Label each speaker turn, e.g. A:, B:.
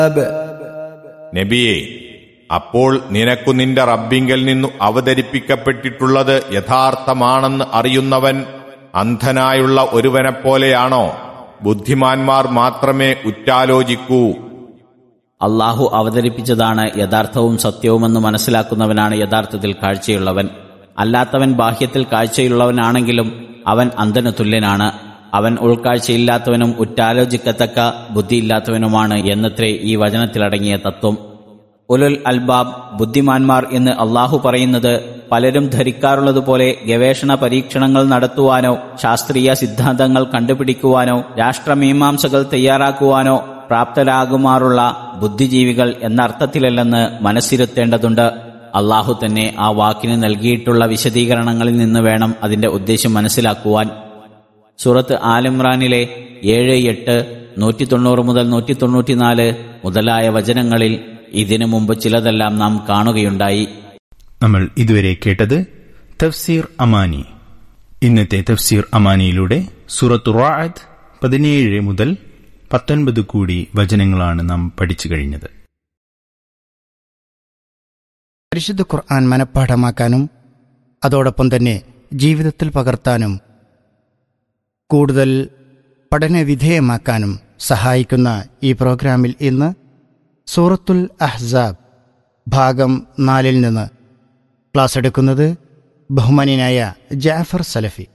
A: നബിയെ അപ്പോൾ നിനക്കു നിന്റെ റബ്ബിങ്കൽ നിന്നു അവതരിപ്പിക്കപ്പെട്ടിട്ടുള്ളത് യഥാർത്ഥമാണെന്ന് അറിയുന്നവൻ അന്ധനായുള്ള ഒരുവനെപ്പോലെയാണോ ബുദ്ധിമാന്മാർ മാത്രമേ ഉറ്റാലോചിക്കൂ
B: അള്ളാഹു അവതരിപ്പിച്ചതാണ് യഥാർത്ഥവും സത്യവുമെന്ന് മനസ്സിലാക്കുന്നവനാണ് യഥാർത്ഥത്തിൽ കാഴ്ചയുള്ളവൻ അല്ലാത്തവൻ ബാഹ്യത്തിൽ കാഴ്ചയുള്ളവനാണെങ്കിലും അവൻ അന്ധനു തുല്യനാണ് അവൻ ഉൾക്കാഴ്ചയില്ലാത്തവനും ഉറ്റാലോചിക്കത്തക്ക ബുദ്ധിയില്ലാത്തവനുമാണ് എന്നത്രേ ഈ വചനത്തിലടങ്ങിയ തത്വം ഉലുൽ അൽബാബ് ബുദ്ധിമാന്മാർ എന്ന് അള്ളാഹു പറയുന്നത് പലരും ധരിക്കാറുള്ളതുപോലെ ഗവേഷണ പരീക്ഷണങ്ങൾ നടത്തുവാനോ ശാസ്ത്രീയ സിദ്ധാന്തങ്ങൾ കണ്ടുപിടിക്കുവാനോ രാഷ്ട്രമീമാംസകൾ തയ്യാറാക്കുവാനോ പ്രാപ്തരാകുമാറുള്ള ബുദ്ധിജീവികൾ എന്ന അർത്ഥത്തിലല്ലെന്ന് മനസ്സിരുത്തേണ്ടതുണ്ട് അള്ളാഹു തന്നെ ആ വാക്കിന് നൽകിയിട്ടുള്ള വിശദീകരണങ്ങളിൽ നിന്ന് വേണം അതിന്റെ ഉദ്ദേശം മനസ്സിലാക്കുവാൻ സൂറത്ത് ആലിമ്രാനിലെ ഏഴ് എട്ട് നൂറ്റി തൊണ്ണൂറ് മുതൽ നൂറ്റി തൊണ്ണൂറ്റിനാല് മുതലായ വചനങ്ങളിൽ ഇതിനു മുമ്പ് ചിലതെല്ലാം നാം കാണുകയുണ്ടായി
C: നമ്മൾ ഇതുവരെ കേട്ടത് തഫ്സീർ അമാനി ഇന്നത്തെ തഫ്സീർ അമാനിയിലൂടെ സൂറത്ത് റാഅത്ത് പതിനേഴ് മുതൽ പത്തൊൻപത് കൂടി വചനങ്ങളാണ് നാം പഠിച്ചു കഴിഞ്ഞത്
D: പരിശുദ്ധ ഖുർആൻ മനഃപ്പാഠമാക്കാനും അതോടൊപ്പം തന്നെ ജീവിതത്തിൽ പകർത്താനും കൂടുതൽ പഠനവിധേയമാക്കാനും സഹായിക്കുന്ന ഈ പ്രോഗ്രാമിൽ ഇന്ന് സൂറത്തുൽ അഹ്സാബ് ഭാഗം നാലിൽ നിന്ന് ക്ലാസ് എടുക്കുന്നത് ബഹുമാനിയായ ജാഫർ സലഫി